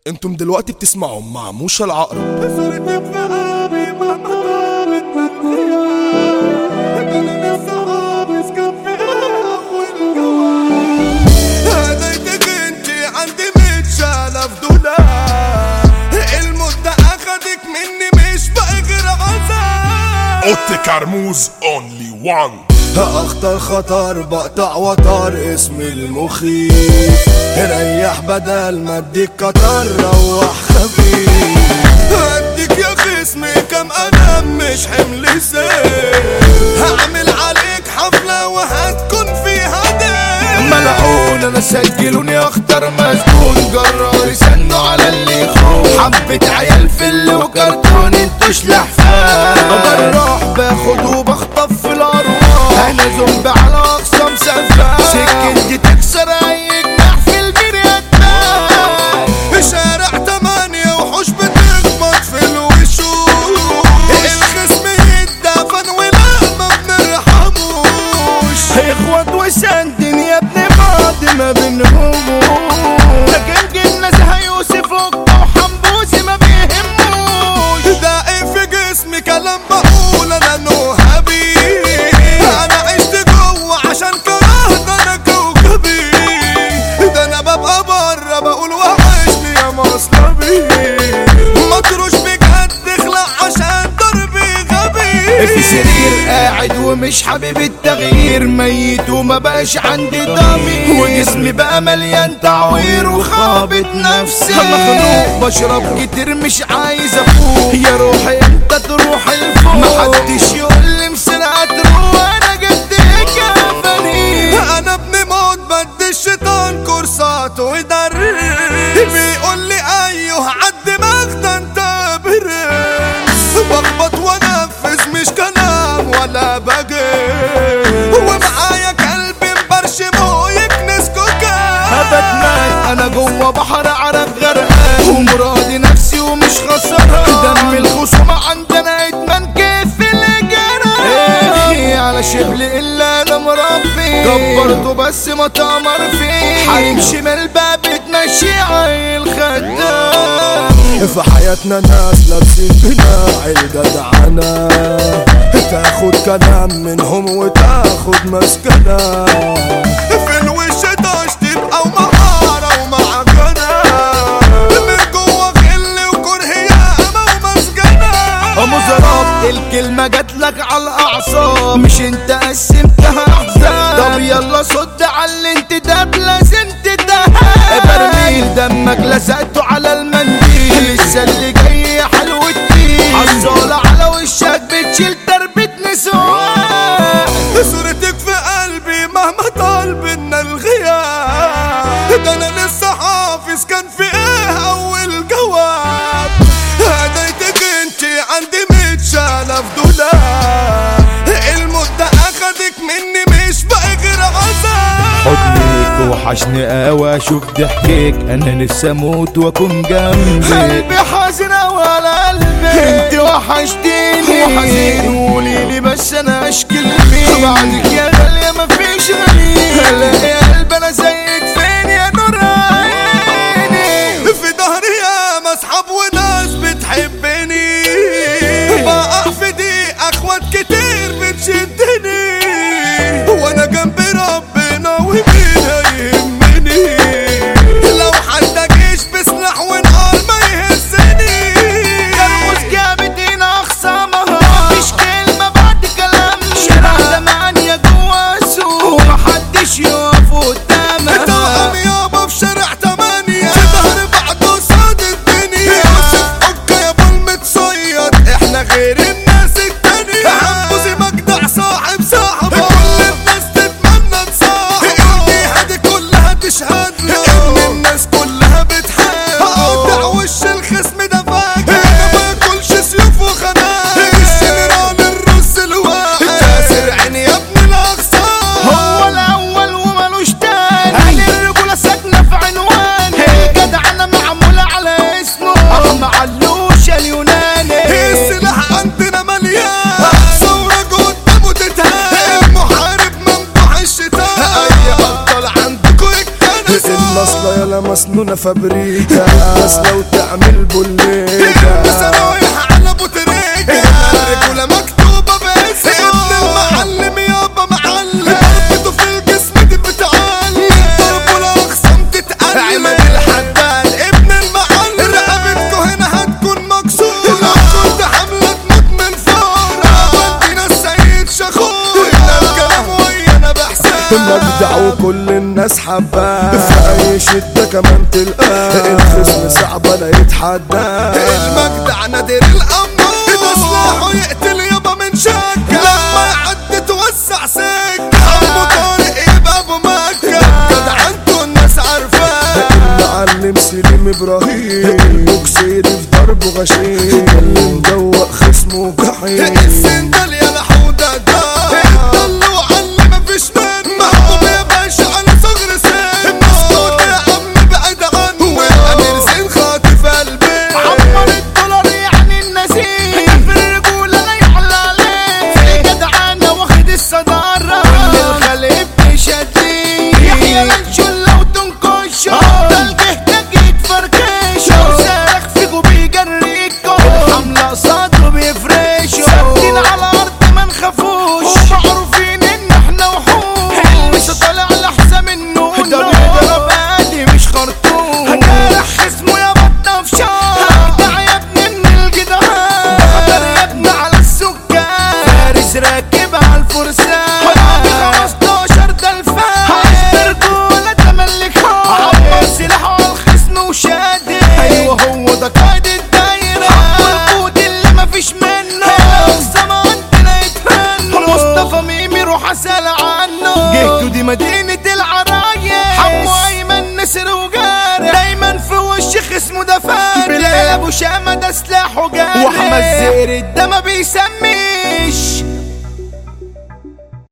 انتم دلوقتي بتسمعوا مع موشى العقرب صرت في قلبي مهما طالت بالغياب انا لسه حافظ كان في اول جواب هديتك انتي عندي متشالة في دولاب المدة اخدك مني مش باقي غير عذاب اوتي كرموز اونلي وان اخطر خطر بقطع وتر اسمي المخيف ريح بدل ما اديك قطر روح خفيف هديك يا خصمي كم قدم مش حمل سيف هعمل عليك حفلة وهتكون فيها دين ملعون انا سجلوني اختار مسجون جرار يسنوا على اللي يخون حبة عيال فل وكرتون انتوش لحفان بروح باخد وبخطف في الارواح انا زومبي على اقصى مسافة سكنتي تكسر اي جناح في البريات شارع تمانية وحوش بتخبط في الوشوش الخصم يتدفن ولا ما بنرحموش اخوات وسندين يا ابن بعض ما بينهم لكن جنة زي يوسف وقطع وحنبوسي ما بيهموش داقي في جسمي كلام بقول انا نو هابي انا عشت جوه عشان كرهت انا كوكبي ده انا ببقى بره بقول وحشني يا مصلبي مطروش بجد اخلع عشان ضربي غبي في سرير قاعد ومش حابب التغيير ميت وما بقاش عندي ضمير وجسمي بقى مليان تعوير وخابط نفسي مخنوق بشرب كتير مش عايز افوق يا روحي انت تروح الفوق محدش يقول لي مسرقة تروح انا جبت كفني انا ابن موت بدي الشيطان كورسات ويدرس بيقول لي ايوه عالدماغ ده انت برنس بخبط وانفذ مش كلام ولا بجي ومعايا كلب مبرشمه يكنس كوكا بتمات انا جوه بحر عرق غرقان ومراضي نفسي ومش خسران دم الخصومة عندنا ادمان كيف الجرى على شبل الا انا مربي كبرته بس ما تأمر فيه حريم شمال بقى بتمشي عيل خدام في حياتنا ناس لابسين قناع الجدعنة تاخد كلام منهم وتاخد مسكنة في الوش داش تبقى ومهارة ومعجنة من جوه غل وكره ياما ومسجنة مزراب الكلمة جاتلك على الأعصاب مش انت قسمتها أحزاب طب يلا صد على اللي انت داب لازم تدهب برميل دمك لزقته على المنديل لسه اللي جاي حلو الدين حصالة على وشك بتشيل تربة نسوان صورتك في قلبي مهما طال بينا الغياب ده انا لسه حافظ كان في ايه اول جواب هديتك انتي عندي متشالة في دولاب المدة اخدك مني مش باقي غير عذاب حضنك وحشني قوي اشوف ضحكك انا نفسي اموت واكون جنبك قلبي حزين ولا قلبي انت وحشتيني وحزين قولي لي بس انا اشكي لمين بعدك يا غالية مفيش غني الاقي قلب انا زيك فين يا نور عيني في ظهري يا اصحاب وناس بتحبني بقع في دي اخوات كتير بتشدني وانا جنب ربنا ومين هيهمني لو حد جيش بسلاح ونقال ما يهزني كرموز جابت هنا اخصامها مفيش كلمة بعد كلامنا شارع زمان يا جوا السوق ومحدش يقف قدامها سمونا فابريكا بس لو تعمل بوليكا بس انا رايح على ابو تريكة الرجولة مكتوبة باسمه ابن المعلم يابا معلم ضربته في الجسم دي بتعلم ضربه لاخصام تتقلب عماد الحداد ابن المعلم رقبتكو هنا هتكون مكسورة لو كنت حملة تموت من فورة ودينا السيد شخور الكلام ويانا بحساب مجدع وكل الناس حباه في اي شدة كمان تلقاه الخصم صعب انا يتحداه المجدع نادر الامر ده سلاحه يقتل يابا من شكه لما يعدي توسع سكه عمو طارق يبقى ابو مكه جدع انتوا الناس عارفاه المعلم سليم ابراهيم البوكسير في ضربه غشيم اللي مدوق خصمه جحيم السندال يا لحوده ده الضلوع اللي مفيش منه محبوب يا باشا على صغر سن مسكوت يا عم بعد عنه والامير زين خاطف قلبي عمر الدولار يعني النزيل في الرجولة لا يعلى عليه في جدعانة واخد الصدارة كل الخليب بيشديه يحيى لنشل لو تنكش افضل جهتك يتفركش وسارخ فيكو بيجريكو الحملة صدره بيفرشوا ثابتين على الأرض ما نخافوش ومعروفين إن احنا وحوش مش طالع لحظة منه ده بيضرب عادي مش خرطوم هجرح اسمه يا بطة في شهر ده يا ابني من الجدعان ده خطر يا ابني على السكان فارس راكب على الفرسان حرامي 15 ده الفان عايز رجولة تملك عبر سلاحه على الخصم وشادد ايوه هو ده قائد الدايرة والقود اللي مفيش منه الأقسام عندنا يتفنوا مصطفى ميمي روح اسأل عنه جهته دي مدينة العرايس حمو ايمن نسر وجارح دايما في وش خصمه ده فارس بلال ابو شامة ده سلاحه جارح واحمد زير ده ما بيسميش